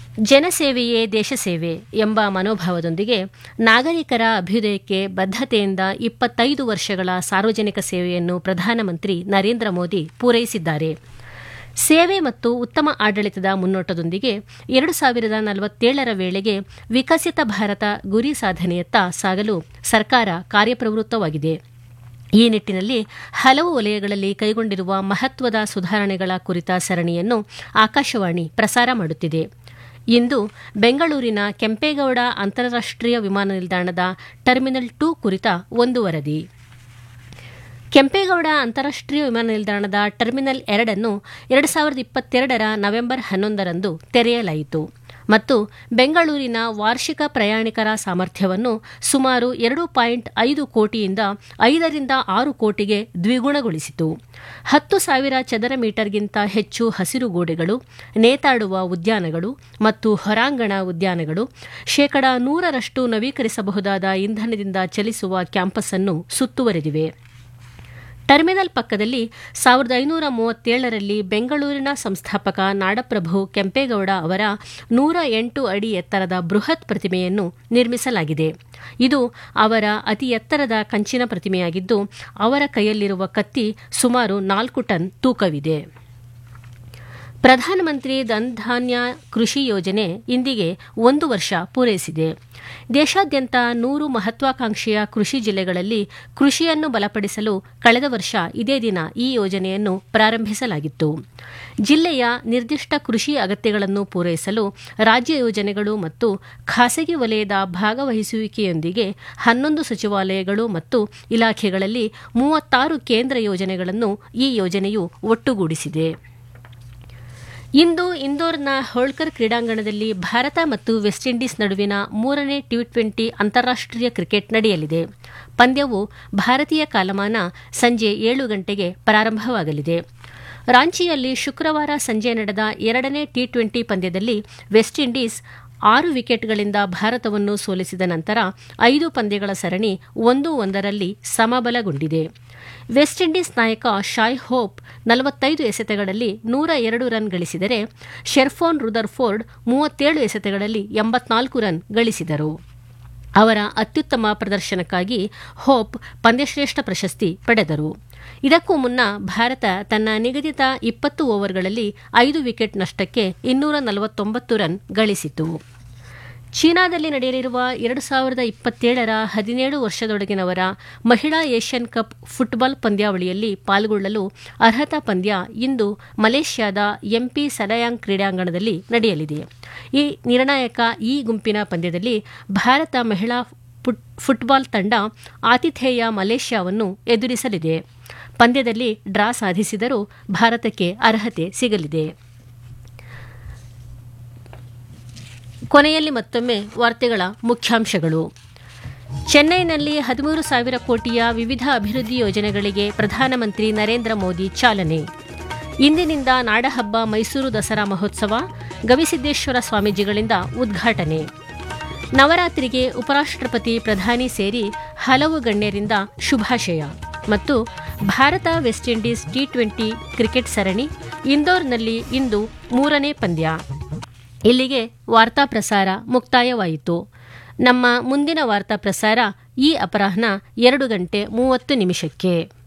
ಜನಸೇವೆಯೇ ದೇಶಸೇವೆ ಎಂಬ ಮನೋಭಾವದೊಂದಿಗೆ ನಾಗರಿಕರ ಅಭ್ಯುದಯಕ್ಕೆ ಬದ್ಧತೆಯಿಂದ ಇಪ್ಪತ್ತೈದು ವರ್ಷಗಳ ಸಾರ್ವಜನಿಕ ಸೇವೆಯನ್ನು ಪ್ರಧಾನಮಂತ್ರಿ ನರೇಂದ್ರ ಮೋದಿ ಪೂರೈಸಿದ್ದಾರೆ ಸೇವೆ ಮತ್ತು ಉತ್ತಮ ಆಡಳಿತದ ಮುನ್ನೋಟದೊಂದಿಗೆ ಎರಡು ಸಾವಿರದ ನಲವತ್ತೇಳರ ವೇಳೆಗೆ ವಿಕಸಿತ ಭಾರತ ಗುರಿ ಸಾಧನೆಯತ್ತ ಸಾಗಲು ಸರ್ಕಾರ ಕಾರ್ಯಪ್ರವೃತ್ತವಾಗಿದೆ ಈ ನಿಟ್ಟಿನಲ್ಲಿ ಹಲವು ವಲಯಗಳಲ್ಲಿ ಕೈಗೊಂಡಿರುವ ಮಹತ್ವದ ಸುಧಾರಣೆಗಳ ಕುರಿತ ಸರಣಿಯನ್ನು ಆಕಾಶವಾಣಿ ಪ್ರಸಾರ ಮಾಡುತ್ತಿದೆ ಇಂದು ಬೆಂಗಳೂರಿನ ಕೆಂಪೇಗೌಡ ಅಂತಾರಾಷ್ಟೀಯ ವಿಮಾನ ನಿಲ್ದಾಣದ ಟರ್ಮಿನಲ್ ಟೂ ಕುರಿತ ಒಂದು ವರದಿ ಕೆಂಪೇಗೌಡ ಅಂತಾರಾಷ್ಟೀಯ ವಿಮಾನ ನಿಲ್ದಾಣದ ಟರ್ಮಿನಲ್ ಎರಡನ್ನು ಎರಡು ಸಾವಿರದ ಇಪ್ಪತ್ತೆರಡರ ನವೆಂಬರ್ ಹನ್ನೊಂದರಂದು ತೆರೆಯಲಾಯಿತು ಮತ್ತು ಬೆಂಗಳೂರಿನ ವಾರ್ಷಿಕ ಪ್ರಯಾಣಿಕರ ಸಾಮರ್ಥ್ಯವನ್ನು ಸುಮಾರು ಎರಡು ಪಾಯಿಂಟ್ ಐದು ಕೋಟಿಯಿಂದ ಐದರಿಂದ ಆರು ಕೋಟಿಗೆ ದ್ವಿಗುಣಗೊಳಿಸಿತು ಹತ್ತು ಸಾವಿರ ಚದರ ಮೀಟರ್ಗಿಂತ ಹೆಚ್ಚು ಹಸಿರು ಗೋಡೆಗಳು ನೇತಾಡುವ ಉದ್ಯಾನಗಳು ಮತ್ತು ಹೊರಾಂಗಣ ಉದ್ಯಾನಗಳು ಶೇಕಡಾ ನೂರರಷ್ಟು ನವೀಕರಿಸಬಹುದಾದ ಇಂಧನದಿಂದ ಚಲಿಸುವ ಕ್ಯಾಂಪಸ್ ಅನ್ನು ಸುತ್ತುವರೆದಿವೆ ಟರ್ಮಿನಲ್ ಪಕ್ಕದಲ್ಲಿ ಸಾವಿರದ ಐನೂರ ಮೂವತ್ತೇಳರಲ್ಲಿ ಬೆಂಗಳೂರಿನ ಸಂಸ್ಥಾಪಕ ನಾಡಪ್ರಭು ಕೆಂಪೇಗೌಡ ಅವರ ನೂರ ಎಂಟು ಅಡಿ ಎತ್ತರದ ಬೃಹತ್ ಪ್ರತಿಮೆಯನ್ನು ನಿರ್ಮಿಸಲಾಗಿದೆ ಇದು ಅವರ ಅತಿ ಎತ್ತರದ ಕಂಚಿನ ಪ್ರತಿಮೆಯಾಗಿದ್ದು ಅವರ ಕೈಯಲ್ಲಿರುವ ಕತ್ತಿ ಸುಮಾರು ನಾಲ್ಕು ಟನ್ ತೂಕವಿದೆ ಪ್ರಧಾನಮಂತ್ರಿ ಧನ್ಧಾನ್ಯ ಕೃಷಿ ಯೋಜನೆ ಇಂದಿಗೆ ಒಂದು ವರ್ಷ ಪೂರೈಸಿದೆ ದೇಶಾದ್ಯಂತ ನೂರು ಮಹತ್ವಾಕಾಂಕ್ಷೆಯ ಕೃಷಿ ಜಿಲ್ಲೆಗಳಲ್ಲಿ ಕೃಷಿಯನ್ನು ಬಲಪಡಿಸಲು ಕಳೆದ ವರ್ಷ ಇದೇ ದಿನ ಈ ಯೋಜನೆಯನ್ನು ಪ್ರಾರಂಭಿಸಲಾಗಿತ್ತು ಜಿಲ್ಲೆಯ ನಿರ್ದಿಷ್ಟ ಕೃಷಿ ಅಗತ್ಯಗಳನ್ನು ಪೂರೈಸಲು ರಾಜ್ಯ ಯೋಜನೆಗಳು ಮತ್ತು ಖಾಸಗಿ ವಲಯದ ಭಾಗವಹಿಸುವಿಕೆಯೊಂದಿಗೆ ಹನ್ನೊಂದು ಸಚಿವಾಲಯಗಳು ಮತ್ತು ಇಲಾಖೆಗಳಲ್ಲಿ ಮೂವತ್ತಾರು ಕೇಂದ್ರ ಯೋಜನೆಗಳನ್ನು ಈ ಯೋಜನೆಯು ಒಟ್ಟುಗೂಡಿಸಿದೆ ಇಂದು ಇಂದೋರ್ನ ಹೋಳ್ಕರ್ ಕ್ರೀಡಾಂಗಣದಲ್ಲಿ ಭಾರತ ಮತ್ತು ವೆಸ್ಟ್ ಇಂಡೀಸ್ ನಡುವಿನ ಮೂರನೇ ಟಿ ಟ್ವೆಂಟಿ ಅಂತಾರಾಷ್ಟೀಯ ಕ್ರಿಕೆಟ್ ನಡೆಯಲಿದೆ ಪಂದ್ಯವು ಭಾರತೀಯ ಕಾಲಮಾನ ಸಂಜೆ ಏಳು ಗಂಟೆಗೆ ಪ್ರಾರಂಭವಾಗಲಿದೆ ರಾಂಚಿಯಲ್ಲಿ ಶುಕ್ರವಾರ ಸಂಜೆ ನಡೆದ ಎರಡನೇ ಟಿ ಟ್ವೆಂಟಿ ಪಂದ್ಯದಲ್ಲಿ ವೆಸ್ಟ್ ಇಂಡೀಸ್ ಆರು ವಿಕೆಟ್ಗಳಿಂದ ಭಾರತವನ್ನು ಸೋಲಿಸಿದ ನಂತರ ಐದು ಪಂದ್ಯಗಳ ಸರಣಿ ಒಂದು ಒಂದರಲ್ಲಿ ಸಮಬಲಗೊಂಡಿದೆ ವೆಸ್ಟ್ ಇಂಡೀಸ್ ನಾಯಕ ಶಾಯ್ ಹೋಪ್ ನಲವತ್ತೈದು ಎಸೆತಗಳಲ್ಲಿ ನೂರ ಎರಡು ರನ್ ಗಳಿಸಿದರೆ ಶೆರ್ಫೋನ್ ರುದರ್ಫೋರ್ಡ್ ಮೂವತ್ತೇಳು ಎಸೆತಗಳಲ್ಲಿ ಎಂಬತ್ನಾಲ್ಕು ರನ್ ಗಳಿಸಿದರು ಅವರ ಅತ್ಯುತ್ತಮ ಪ್ರದರ್ಶನಕ್ಕಾಗಿ ಹೋಪ್ ಪಂದ್ಯಶ್ರೇಷ್ಠ ಪ್ರಶಸ್ತಿ ಪಡೆದರು ಇದಕ್ಕೂ ಮುನ್ನ ಭಾರತ ತನ್ನ ನಿಗದಿತ ಇಪ್ಪತ್ತು ಓವರ್ಗಳಲ್ಲಿ ಐದು ವಿಕೆಟ್ ನಷ್ಟಕ್ಕೆ ಇನ್ನೂರ ನಲವತ್ತೊಂಬತ್ತು ರನ್ ಗಳಿಸಿತು ಚೀನಾದಲ್ಲಿ ನಡೆಯಲಿರುವ ಎರಡು ಸಾವಿರದ ಇಪ್ಪತ್ತೇಳರ ಹದಿನೇಳು ವರ್ಷದೊಳಗಿನವರ ಮಹಿಳಾ ಏಷ್ಯನ್ ಕಪ್ ಫುಟ್ಬಾಲ್ ಪಂದ್ಯಾವಳಿಯಲ್ಲಿ ಪಾಲ್ಗೊಳ್ಳಲು ಅರ್ಹತಾ ಪಂದ್ಯ ಇಂದು ಮಲೇಷ್ಯಾದ ಎಂಪಿ ಸಲಯಾಂಗ್ ಕ್ರೀಡಾಂಗಣದಲ್ಲಿ ನಡೆಯಲಿದೆ ಈ ನಿರ್ಣಾಯಕ ಈ ಗುಂಪಿನ ಪಂದ್ಯದಲ್ಲಿ ಭಾರತ ಮಹಿಳಾ ಫುಟ್ಬಾಲ್ ತಂಡ ಆತಿಥೇಯ ಮಲೇಷ್ಯಾವನ್ನು ಎದುರಿಸಲಿದೆ ಪಂದ್ಯದಲ್ಲಿ ಡ್ರಾ ಸಾಧಿಸಿದರೂ ಭಾರತಕ್ಕೆ ಅರ್ಹತೆ ಸಿಗಲಿದೆ ಕೊನೆಯಲ್ಲಿ ಮತ್ತೊಮ್ಮೆ ವಾರ್ತೆಗಳ ಮುಖ್ಯಾಂಶಗಳು ಚೆನ್ನೈನಲ್ಲಿ ಹದಿಮೂರು ಸಾವಿರ ಕೋಟಿಯ ವಿವಿಧ ಅಭಿವೃದ್ಧಿ ಯೋಜನೆಗಳಿಗೆ ಪ್ರಧಾನಮಂತ್ರಿ ನರೇಂದ್ರ ಮೋದಿ ಚಾಲನೆ ಇಂದಿನಿಂದ ನಾಡಹಬ್ಬ ಮೈಸೂರು ದಸರಾ ಮಹೋತ್ಸವ ಗವಿಸಿದ್ದೇಶ್ವರ ಸ್ವಾಮೀಜಿಗಳಿಂದ ಉದ್ಘಾಟನೆ ನವರಾತ್ರಿಗೆ ಉಪರಾಷ್ಟ್ರಪತಿ ಪ್ರಧಾನಿ ಸೇರಿ ಹಲವು ಗಣ್ಯರಿಂದ ಶುಭಾಶಯ ಮತ್ತು ಭಾರತ West Indies T twenty cricket ಸರಣಿ ಇಂದೋರ್ನಲ್ಲಿ ಇಂದು ಮೂರನೇ ಪಂದ್ಯ ಇಲ್ಲಿಗೆ ವಾರ್ತಾ ಪ್ರಸಾರ ಮುಕ್ತಾಯವಾಯಿತು ನಮ್ಮ ಮುಂದಿನ ವಾರ್ತಾ ಪ್ರಸಾರ ಈ ಅಪರಾಹ್ನ ಎರಡು ಗಂಟೆ ಮೂವತ್ತು ನಿಮಿಷಕ್ಕೆ